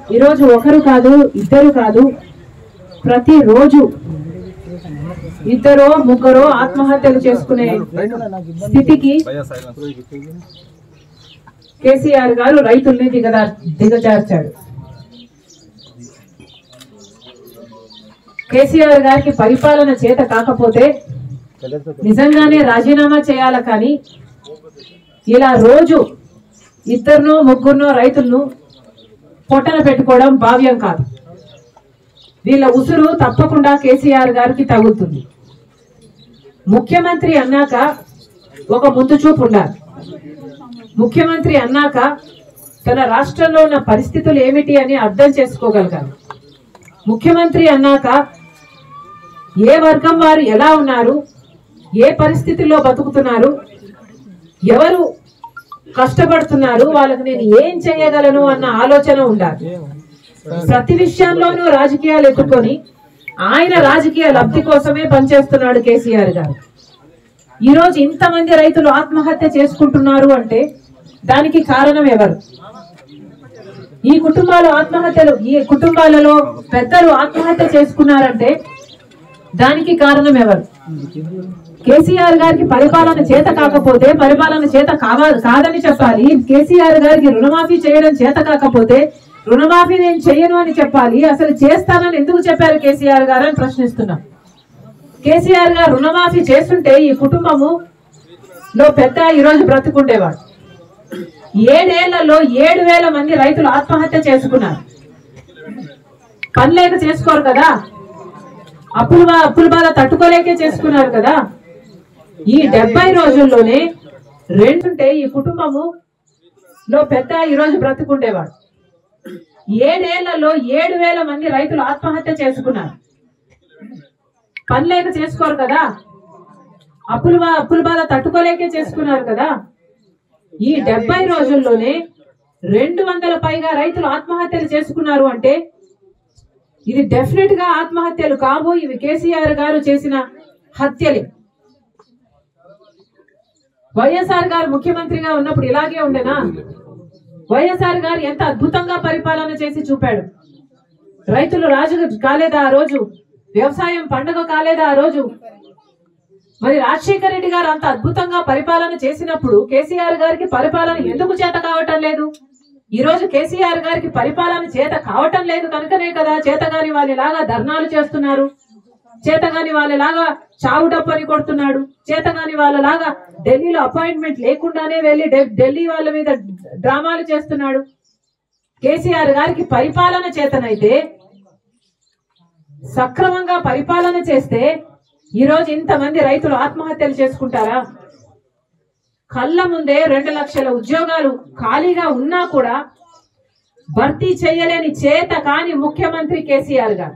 ఈరోజు ఒకరు కాదు ఇద్దరు కాదు ప్రతిరోజు ఇద్దరో ముగ్గురో ఆత్మహత్యలు చేసుకునే స్థితికి కేసీఆర్ గారు రైతుల్ని దిగదా దిగజార్చాడు కేసీఆర్ గారికి పరిపాలన చేత కాకపోతే నిజంగానే రాజీనామా చేయాల కానీ ఇలా రోజు ఇద్దరినో ముగ్గురునో రైతులను పొట్టన పెట్టుకోవడం భావ్యం కాదు వీళ్ళ ఉసురు తప్పకుండా కేసీఆర్ గారికి తగులుతుంది ముఖ్యమంత్రి అన్నాక ఒక ముందు చూపు ఉండాలి ముఖ్యమంత్రి అన్నాక తన రాష్ట్రంలో ఉన్న పరిస్థితులు ఏమిటి అని అర్థం చేసుకోగలగాలి ముఖ్యమంత్రి అన్నాక ఏ వర్గం వారు ఎలా ఉన్నారు ఏ పరిస్థితుల్లో బతుకుతున్నారు ఎవరు కష్టపడుతున్నారు వాళ్ళకి నేను ఏం చేయగలను అన్న ఆలోచన ఉండాలి ప్రతి విషయంలోనూ రాజకీయాలు ఎత్తుకొని ఆయన రాజకీయ లబ్ధి కోసమే పనిచేస్తున్నాడు కేసీఆర్ గారు ఈ రోజు ఇంతమంది రైతులు ఆత్మహత్య చేసుకుంటున్నారు అంటే దానికి కారణం ఎవరు ఈ కుటుంబాలు ఆత్మహత్యలు ఈ కుటుంబాలలో పెద్దలు ఆత్మహత్య చేసుకున్నారంటే దానికి కారణం ఎవరు కేసీఆర్ గారికి పరిపాలన చేత కాకపోతే పరిపాలన చేత కావా కాదని చెప్పాలి కేసీఆర్ గారికి రుణమాఫీ చేయడం చేత కాకపోతే రుణమాఫీ నేను చేయను అని చెప్పాలి అసలు చేస్తానని ఎందుకు చెప్పారు కేసీఆర్ గారు అని ప్రశ్నిస్తున్నాం కేసీఆర్ గారు రుణమాఫీ చేస్తుంటే ఈ కుటుంబము లో పెద్ద ఈ రోజు బ్రతుకుండేవాడు ఏడేళ్లలో ఏడు వేల మంది రైతులు ఆత్మహత్య చేసుకున్నారు పని లేక చేసుకోరు కదా అప్పుల బా- అప్పుల బాధ తట్టుకోలేకే చేసుకున్నారు కదా ఈ డెబ్బై రోజుల్లోనే రెండుంటే ఈ కుటుంబము లో పెద్ద ఈ రోజు బ్రతుకుండేవాడు ఏడేళ్లలో ఏడు వేల మంది రైతులు ఆత్మహత్య చేసుకున్నారు పని లేక చేసుకోరు కదా అప్పుల బా- అప్పుల బాధ తట్టుకోలేకే చేసుకున్నారు కదా ఈ డెబ్బై రోజుల్లోనే రెండు వందల పైగా రైతులు ఆత్మహత్యలు చేసుకున్నారు అంటే ఇది డెఫినెట్ గా ఆత్మహత్యలు కావు ఇవి కేసీఆర్ గారు చేసిన హత్యలే వైఎస్ఆర్ గారు ముఖ్యమంత్రిగా ఉన్నప్పుడు ఇలాగే ఉండేనా వైఎస్ఆర్ గారు ఎంత అద్భుతంగా పరిపాలన చేసి చూపాడు రైతులు రాజు కాలేదా ఆ రోజు వ్యవసాయం పండుగ కాలేదా ఆ రోజు మరి రాజశేఖర రెడ్డి గారు అంత అద్భుతంగా పరిపాలన చేసినప్పుడు కేసీఆర్ గారికి పరిపాలన ఎందుకు చేత కావటం లేదు ఈ రోజు కేసీఆర్ గారికి పరిపాలన చేత కావటం లేదు కనుకనే కదా చేతగాని వాళ్ళలాగా ధర్నాలు చేస్తున్నారు చేతగాని వాళ్ళలాగా చావు డప్పని కొడుతున్నాడు చేతగాని వాళ్ళలాగా ఢిల్లీలో అపాయింట్మెంట్ లేకుండానే వెళ్ళి ఢె- ఢిల్లీ వాళ్ళ మీద డ్రామాలు చేస్తున్నాడు కేసీఆర్ గారికి పరిపాలన చేతనైతే సక్రమంగా పరిపాలన చేస్తే ఈ రోజు ఇంతమంది రైతులు ఆత్మహత్యలు చేసుకుంటారా కళ్ళ ముందే రెండు లక్షల ఉద్యోగాలు ఖాళీగా ఉన్నా కూడా భర్తీ చేయలేని చేత కాని ముఖ్యమంత్రి కేసీఆర్ గారు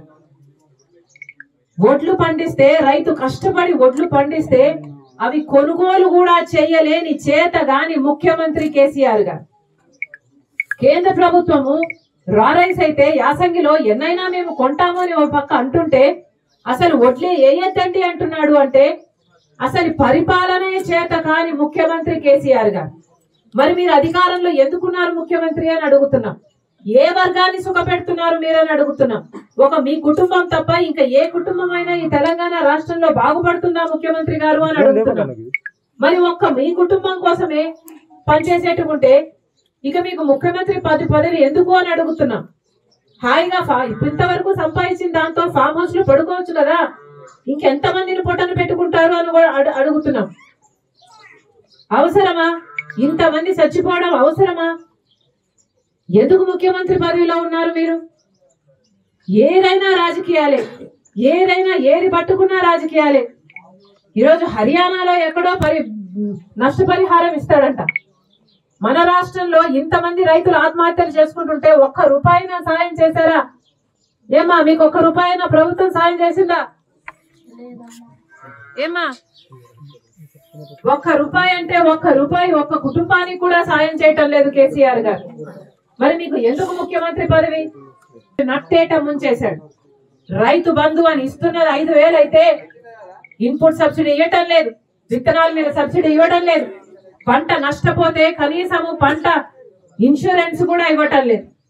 ఒడ్లు పండిస్తే రైతు కష్టపడి ఒడ్లు పండిస్తే అవి కొనుగోలు కూడా చేయలేని చేత గాని ముఖ్యమంత్రి కేసీఆర్ గారు కేంద్ర ప్రభుత్వము రారైస్ అయితే యాసంగిలో ఎన్నైనా మేము కొంటాము అని ఒక పక్క అంటుంటే అసలు వడ్లే వేయద్దండి అంటున్నాడు అంటే అసలు పరిపాలనే చేత కాని ముఖ్యమంత్రి కేసీఆర్ గారు మరి మీరు అధికారంలో ఎందుకున్నారు ముఖ్యమంత్రి అని అడుగుతున్నాం ఏ వర్గాన్ని సుఖపెడుతున్నారు మీరని అడుగుతున్నాం ఒక మీ కుటుంబం తప్ప ఇంకా ఏ కుటుంబం అయినా ఈ తెలంగాణ రాష్ట్రంలో బాగుపడుతుందా ముఖ్యమంత్రి గారు అని అడుగుతున్నాం మరి ఒక్క మీ కుటుంబం కోసమే పనిచేసేట్టుకుంటే ఇక మీకు ముఖ్యమంత్రి పది పదవి ఎందుకు అని అడుగుతున్నాం హాయిగా ఫా ఇంతవరకు సంపాదించిన దాంతో ఫామ్ హౌస్ లో పడుకోవచ్చు కదా ఇంకెంత మందిని పొట్టను పెట్టుకుంటారు అని కూడా అడు- అడుగుతున్నాం అవసరమా ఇంతమంది చచ్చిపోవడం అవసరమా ఎందుకు ముఖ్యమంత్రి పదవిలో ఉన్నారు మీరు ఏదైనా రాజకీయాలే ఏదైనా ఏది పట్టుకున్నా రాజకీయాలే ఈరోజు హర్యానాలో ఎక్కడో పరి నష్టపరిహారం ఇస్తాడంట మన రాష్ట్రంలో ఇంతమంది రైతులు ఆత్మహత్యలు చేసుకుంటుంటే ఒక్క రూపాయినా సాయం చేశారా ఏమా మీకు ఒక్క రూపాయినా ప్రభుత్వం సాయం చేసిందా ఏమా ఒక్క రూపాయి అంటే ఒక్క రూపాయి ఒక్క కుటుంబానికి కూడా సాయం చేయటం లేదు కేసీఆర్ గారు మరి మీకు ఎందుకు ముఖ్యమంత్రి పదవి నట్టేట ముంచేశాడు రైతు బంధు అని ఇస్తున్నది ఐదు వేలు అయితే ఇన్పుట్ సబ్సిడీ ఇవ్వటం లేదు విత్తనాల మీద సబ్సిడీ ఇవ్వడం లేదు పంట నష్టపోతే కనీసము పంట ఇన్సూరెన్స్ కూడా ఇవ్వటం లేదు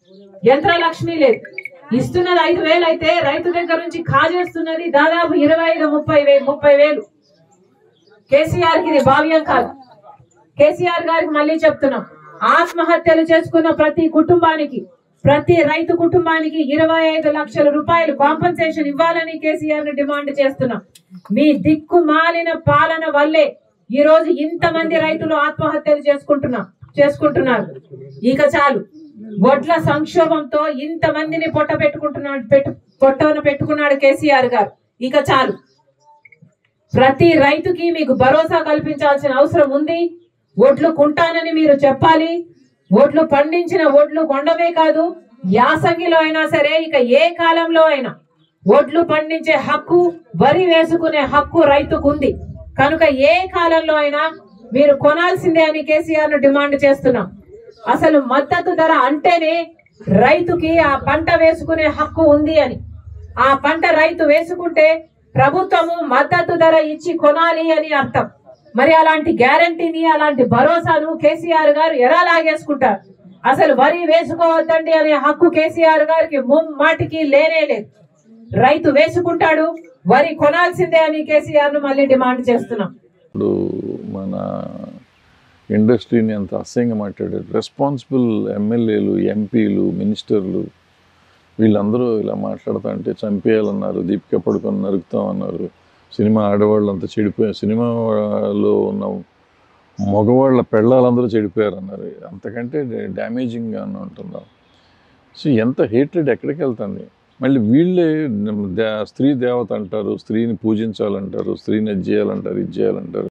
యంత్రలక్ష్మి లేదు ఇస్తున్నది ఐదు వేలు అయితే రైతు దగ్గర నుంచి కాజేస్తున్నది దాదాపు ఇరవై ఐదు ముప్పై వేలు ముప్పై వేలు కేసీఆర్ కి ఇది భావ్యం కాదు కేసీఆర్ గారికి మళ్ళీ చెప్తున్నాం ఆత్మహత్యలు చేసుకున్న ప్రతి కుటుంబానికి ప్రతి రైతు కుటుంబానికి ఇరవై ఐదు లక్షల రూపాయలు కాంపన్సేషన్ ఇవ్వాలని కేసీఆర్ ని డిమాండ్ చేస్తున్నాం మీ దిక్కు మాలిన పాలన వల్లే ఈ రోజు ఇంతమంది రైతులు ఆత్మహత్యలు చేసుకుంటున్నా చేసుకుంటున్నారు ఇక చాలు వడ్ల సంక్షోభంతో ఇంతమందిని పొట్ట పెట్టుకుంటున్నాడు పెట్టు పొట్టన పెట్టుకున్నాడు కేసీఆర్ గారు ఇక చాలు ప్రతి రైతుకి మీకు భరోసా కల్పించాల్సిన అవసరం ఉంది ఒడ్లు కొంటానని మీరు చెప్పాలి ఒడ్లు పండించిన ఒడ్లు కొండమే కాదు యాసంగిలో అయినా సరే ఇక ఏ కాలంలో అయినా ఒడ్లు పండించే హక్కు వరి వేసుకునే హక్కు రైతుకు ఉంది కనుక ఏ కాలంలో అయినా మీరు కొనాల్సిందే అని కేసీఆర్ ను డిమాండ్ చేస్తున్నాం అసలు మద్దతు ధర అంటేనే రైతుకి ఆ పంట వేసుకునే హక్కు ఉంది అని ఆ పంట రైతు వేసుకుంటే ప్రభుత్వము మద్దతు ధర ఇచ్చి కొనాలి అని అర్థం మరి అలాంటి గ్యారంటీని అలాంటి భరోసాను కేసీఆర్ గారు ఎలా లాగేసుకుంటారు అసలు వరి వేసుకోవద్దండి అనే హక్కు కేసీఆర్ గారికి ముమ్మాటికి లేనే లేదు రైతు వేసుకుంటాడు వరి కొనాల్సిందే అని కేసీఆర్ ను మళ్ళీ డిమాండ్ చేస్తున్నాం ఇప్పుడు మన ఇండస్ట్రీని అంత అసహ్యంగా మాట్లాడారు రెస్పాన్సిబుల్ ఎమ్మెల్యేలు ఎంపీలు మినిస్టర్లు వీళ్ళందరూ ఇలా మాట్లాడుతా అంటే చంపేయాలన్నారు దీపిక పడుకొని నరుకుతామన్నారు సినిమా ఆడవాళ్ళు అంతా చెడిపోయారు సినిమాలో ఉన్న మగవాళ్ళ పెళ్ళాలందరూ చెడిపోయారు అన్నారు అంతకంటే డ్యామేజింగ్గా ఉంటున్నాం సో ఎంత హేట్రెడ్ ఎక్కడికి వెళ్తుంది మళ్ళీ వీళ్ళే దే- స్త్రీ దేవత అంటారు స్త్రీని పూజించాలంటారు స్త్రీని అది చేయాలంటారు ఇది చేయాలంటారు